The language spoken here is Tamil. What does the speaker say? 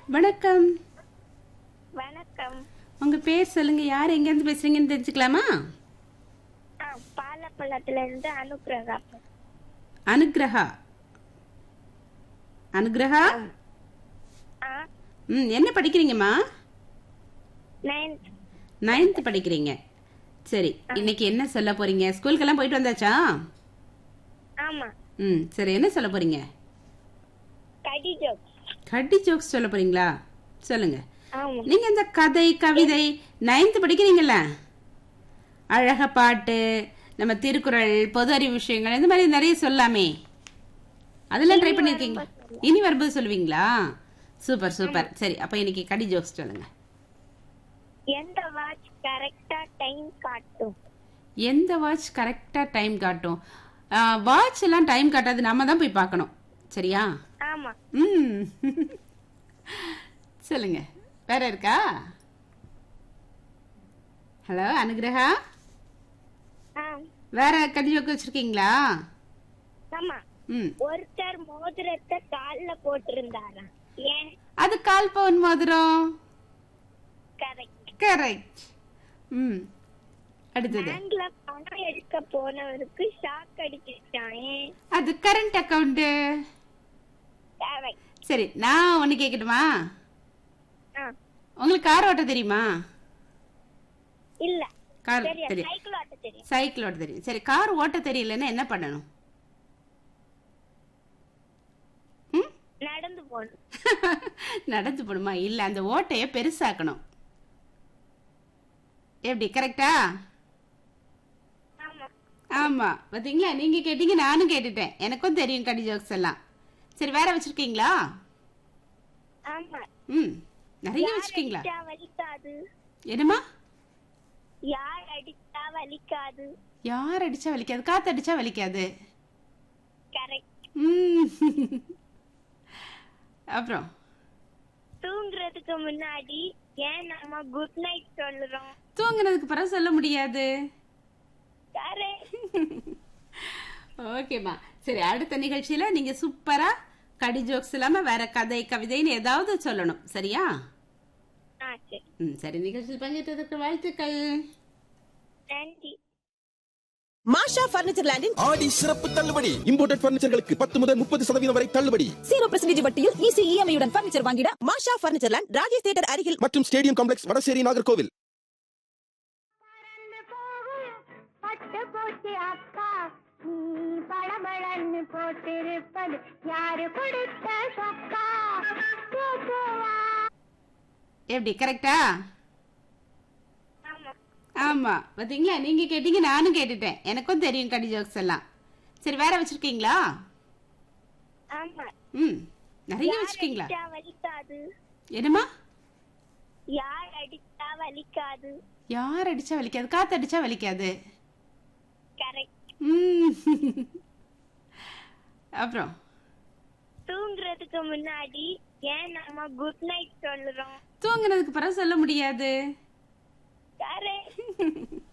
வணக்கம் வணக்கம் உங்க பேர் சொல்லுங்க யார் எங்க இருந்து பேசுறீங்கன்னு தெரிஞ்சுக்கலாமா ஆ பாலப்பள்ளத்துல இருந்து அனுப்பிரகா அனுகிரகா அனுகிரகா ஆ ம் என்ன படிக்கிறீங்கம்மா நைன்த் நைன்த் படிக்கிறீங்க சரி இன்னைக்கு என்ன சொல்ல போறீங்க ஸ்கூலுக்கெல்லாம் போயிட்டு வந்தாச்சா ஆமா ம் சரி என்ன சொல்ல போறீங்க கடி ஜோக் கட்டி ஜோக்ஸ் சொல்ல போறீங்களா சொல்லுங்க ஆமா நீங்க இந்த கதை கவிதை நைன்த் படிக்கிறீங்கல்ல அழக பாட்டு நம்ம திருக்குறள் பொது அறிவு விஷயங்கள் இந்த மாதிரி நிறைய சொல்லாமே அதெல்லாம் ட்ரை பண்ணிருக்கீங்களா இனி வரும்போது சொல்லுவீங்களா சூப்பர் சூப்பர் சரி அப்ப இன்னைக்கு கடி ஜோக்ஸ் சொல்லுங்க எந்த வாட்ச் கரெக்டா டைம் காட்டும் எந்த வாட்ச் கரெக்டா டைம் காட்டும் வாட்ச் எல்லாம் டைம் காட்டாது நாம தான் போய் பார்க்கணும் சரியா ஆமா ம் சொல்லுங்க வேற இருக்கா ஹலோ அனுகிரகா ஆ வேற கடி ஜோக்கு வச்சிருக்கீங்களா ஆமா ம் ஒருத்தர் மோதிரத்தை கால்ல போட்டிருந்தாராம் ஏன் அது கால் பவுன் மோதிரம் கரெக்ட் கரெக்ட் ம் அடுத்தது பேங்க்ல பணம் எடுக்க போனவருக்கு ஷாக் அடிச்சிட்டான் ஏன் அது கரண்ட் அக்கவுண்ட் கரெக்ட் சரி நான் ஒன்னு கேட்கட்டுமா ஆ உங்களுக்கு கார் ஓட்ட தெரியுமா இல்ல கார் தெரியும் தெரியும் சைக்கிள் ஓட்ட தெரியும் சைக்கிள் ஓட்ட தெரியும் சரி கார் ஓட்ட தெரியலன்னா என்ன பண்ணணும் ம் நடந்து போகணும் நடந்து போணுமா இல்ல அந்த ஓட்டைய பெருசாக்கணும் எப்படி கரெக்டா ஆமா ஆமா பாத்தீங்களா நீங்க கேட்டீங்க நானும் கேட்டுட்டேன் எனக்கும் தெரியும் கடி ஜோக்ஸ் எல்லாம் சரி வேற வச்சிருக்கீங்களா ஆமா ம் நிறைய யார் வச்சிருக்கீங்களா அடிச்சா வலிக்காது என்னம்மா யார் அடிச்சா வலிக்காது யார் அடிச்சா வலிக்காது காத்து அடிச்சா வலிக்காது கரெக்ட் ம் அப்புறம் தூங்குறதுக்கு முன்னாடி ஏன் நம்ம குட் நைட் சொல்றோம் தூங்குனதுக்கு பிறகு சொல்ல முடியாது கரெக்ட் ஓகேம்மா சரி அடுத்த நிகழ்ச்சியில நீங்க சூப்பரா கடி ஜோக்ஸ் இல்லாம வேற கதை கவிதைன்னு ஏதாவது சொல்லணும் சரியா ஆ சரி ம் சரி நிகழ்ச்சியில் பங்கேற்றதற்கு வாழ்த்துக்கள் நன்றி மாஷா பர்னிச்சர் லேண்டின் ஆடி சிறப்பு தள்ளுபடி இம்போர்ட்டட் பர்னிச்சர்களுக்கு பத்து முதல் முப்பது சதவீதம் வரை தள்ளுபடி ஜீரோ பர்சன்டேஜ் வட்டியில் ஈஸி இஎம்ஐயுடன் பர்னிச்சர் வாங்கிட Masha furniture land Rajesh theatre அருகில் மற்றும் ஸ்டேடியம் காம்ப்ளெக்ஸ் வடசேரி நாகர்கோவில் பட்டு போச்சு அக்கா நீ பளபளன்னு போட்டிருப்பது யாரு கொடுத்த சொக்கா கேக்குவா எப்படி கரெக்டா ஆமா ஆமா பாத்தீங்களா நீங்க கேட்டீங்க நானும் கேட்டுட்டேன் எனக்கும் தெரியும் கடி ஜோக்ஸ் எல்லாம் சரி வேற வச்சிருக்கீங்களா ஆமா ம் நிறைய யார் வச்சிருக்கீங்களா அடிச்சா வலிக்காது என்னம்மா யார் அடிச்சா வலிக்காது யார் அடிச்சா வலிக்காது காத்து அடிச்சா வலிக்காது கரெக்ட் ம் அப்புறம் தூங்குறதுக்கு முன்னாடி ஏன் நம்ம குட் நைட் சொல்றோம் தூங்குனதுக்கு பிறகு சொல்ல முடியாது கரெக்ட்